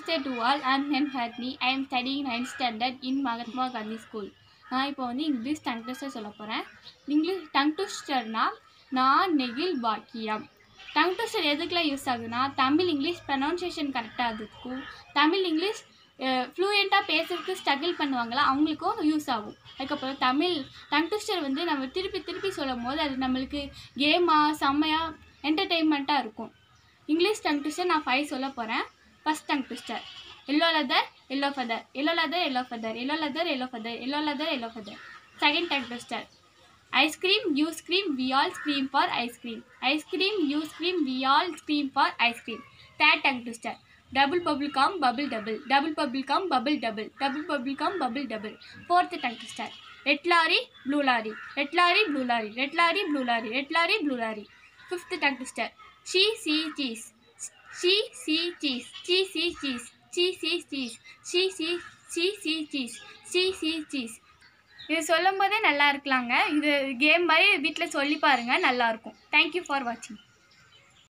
Namaste to all I'm Hen Harni I am studying ninth standard in Mahatma Gandhi school நான் இப்போ வந்து English tongue twister சொல்ல போகிறேன் இங்கிலீஷ் டங் ட்விஸ்டர்னா நான் நெகில் வாக்கியம் டங் ட்விஸ்டர் எதுக்கெலாம் யூஸ் ஆகுதுன்னா தமிழ் இங்கிலீஷ் ப்ரனவுன்சியேஷன் கரெக்டாக இருக்கும் தமிழ் இங்கிலீஷ் ஃப்ளூயண்ட்டாக பேசுறதுக்கு ஸ்ட்ரகிள் பண்ணுவாங்களா அவங்களுக்கும் யூஸ் ஆகும் அதுக்கப்புறம் தமிழ் டங் ட்விஸ்டர் வந்து நம்ம திருப்பி திருப்பி சொல்லும் போது அது நம்மளுக்கு கேமாக செம்மையாக என்டர்டெயின்மெண்ட்டாக இருக்கும் இங்கிலீஷ் டங் ட்விஸ்டர் நான் ஃபைவ் சொல்ல போகிறேன் first tongue twister yellow leather yellow feather yellow leather yellow feather yellow leather yellow feather yellow leather yellow feather second tongue twister ice cream you scream we all scream for ice cream ice cream you scream we all scream for ice cream third tongue twister double bubble gum bubble double double bubble gum bubble double double bubble gum bubble double fourth tongue twister red lorry blue lorry red lorry blue lorry red lorry blue lorry red lorry blue lorry fifth tongue twister she sees cheese she sees cheese she sees cheese she sees cheese she sees she sees cheese she sees cheese இது சொல்லும் போதே நல்லா இருக்கலாங்க இது game மாதிரி வீட்டில் சொல்லி பாருங்கள் நல்லாயிருக்கும் தேங்க்யூ ஃபார் வாட்சிங்